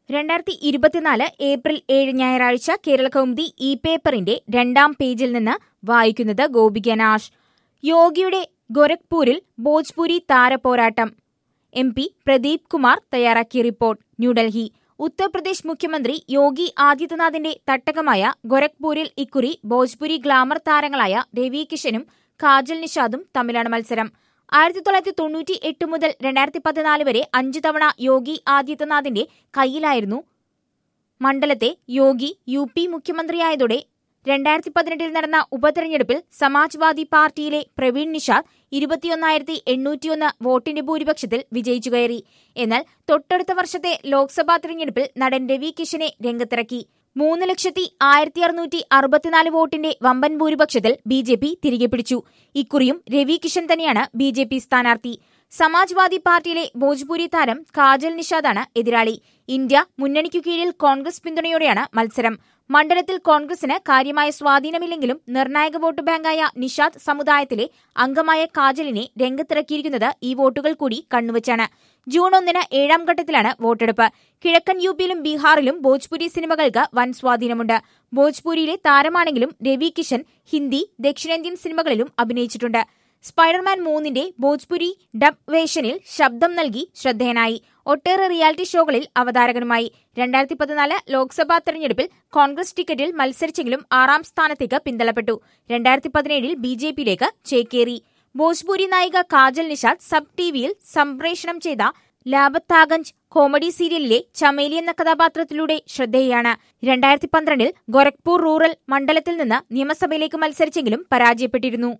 രണ്ടായിരത്തി ഇരുപത്തിനാല് ഏപ്രിൽ ഏഴ് ഞായറാഴ്ച കേരള കൗമുദി ഇ പേപ്പറിന്റെ രണ്ടാം പേജിൽ നിന്ന് വായിക്കുന്നത് ഗോപിക നാഷ് യോഗിയുടെ ഗോരഖ്പൂരിൽ ഭോജ്പുരി താരപോരാട്ടം എം പി പ്രദീപ് കുമാർ തയ്യാറാക്കിയ റിപ്പോർട്ട് ന്യൂഡൽഹി ഉത്തർപ്രദേശ് മുഖ്യമന്ത്രി യോഗി ആദിത്യനാഥിന്റെ തട്ടകമായ ഗോരഖ്പൂരിൽ ഇക്കുറി ഭോജ്പുരി ഗ്ലാമർ താരങ്ങളായ രവി കിഷനും കാജൽ നിഷാദും തമ്മിലാണ് മത്സരം ആയിരത്തി തൊള്ളായിരത്തി തൊണ്ണൂറ്റി എട്ട് മുതൽ രണ്ടായിരത്തി പതിനാല് വരെ അഞ്ചു തവണ യോഗി ആദിത്യനാഥിന്റെ കയ്യിലായിരുന്നു മണ്ഡലത്തെ യോഗി യു പി മുഖ്യമന്ത്രിയായതോടെ രണ്ടായിരത്തി പതിനെട്ടിൽ നടന്ന ഉപതെരഞ്ഞെടുപ്പിൽ സമാജ്വാദി പാർട്ടിയിലെ പ്രവീൺ നിഷാദ് ഇരുപത്തിയൊന്നായിരത്തി എണ്ണൂറ്റിയൊന്ന് വോട്ടിന്റെ ഭൂരിപക്ഷത്തിൽ വിജയിച്ചു കയറി എന്നാൽ തൊട്ടടുത്ത വർഷത്തെ ലോക്സഭാ തെരഞ്ഞെടുപ്പിൽ നടൻ രവി കിഷനെ രംഗത്തിറക്കി മൂന്ന് ലക്ഷത്തി ആയിരത്തി അറുന്നൂറ്റി അറുപത്തിനാല് വോട്ടിന്റെ വമ്പൻ ഭൂരിപക്ഷത്തിൽ ബി ജെ പി തിരികെ പിടിച്ചു ഇക്കുറിയും രവി കിഷൻ തന്നെയാണ് ബി ജെ പി സ്ഥാനാർത്ഥി സമാജ്വാദി പാർട്ടിയിലെ ഭോജ്പുരി താരം കാജൽ നിഷാദാണ് എതിരാളി ഇന്ത്യ മുന്നണിക്കു കീഴിൽ കോൺഗ്രസ് പിന്തുണയോടെയാണ് മത്സരം മണ്ഡലത്തിൽ കോൺഗ്രസിന് കാര്യമായ സ്വാധീനമില്ലെങ്കിലും നിർണായക വോട്ട് ബാങ്കായ നിഷാദ് സമുദായത്തിലെ അംഗമായ കാജലിനെ രംഗത്തിറക്കിയിരിക്കുന്നത് ഈ വോട്ടുകൾ കൂടി കണ്ണുവച്ചാണ് ജൂൺ ഒന്നിന് ഏഴാം ഘട്ടത്തിലാണ് വോട്ടെടുപ്പ് കിഴക്കൻ യു പിയിലും ബീഹാറിലും ഭോജ്പുരി സിനിമകൾക്ക് വൻ സ്വാധീനമുണ്ട് ഭോജ്പുരിയിലെ താരമാണെങ്കിലും രവി കിഷൻ ഹിന്ദി ദക്ഷിണേന്ത്യൻ സിനിമകളിലും അഭിനയിച്ചിട്ടുണ്ട് സ്പൈഡർമാൻ മൂന്നിന്റെ ഭോജ്പുരി ഡബ് വേഷനിൽ ശബ്ദം നൽകി ശ്രദ്ധേയനായി ഒട്ടേറെ റിയാലിറ്റി ഷോകളിൽ അവതാരകനുമായി രണ്ടായിരത്തി പതിനാല് ലോക്സഭാ തെരഞ്ഞെടുപ്പിൽ കോൺഗ്രസ് ടിക്കറ്റിൽ മത്സരിച്ചെങ്കിലും ആറാം സ്ഥാനത്തേക്ക് പിന്തള്ളപ്പെട്ടു രണ്ടായിരത്തി പതിനേഴിൽ ബി ജെ പിയിലേക്ക് ചേക്കേറി ഭോജ്പുരി നായിക കാജൽ നിഷാദ് സബ് ടിവിയിൽ സംപ്രേഷണം ചെയ്ത ലാബത്താഗഞ്ച് കോമഡി സീരിയലിലെ ചമേലി എന്ന കഥാപാത്രത്തിലൂടെ ശ്രദ്ധേയാണ് രണ്ടായിരത്തി പന്ത്രണ്ടിൽ ഗോരഖ്പൂർ റൂറൽ മണ്ഡലത്തിൽ നിന്ന് നിയമസഭയിലേക്ക് മത്സരിച്ചെങ്കിലും പരാജയപ്പെട്ടിരുന്നു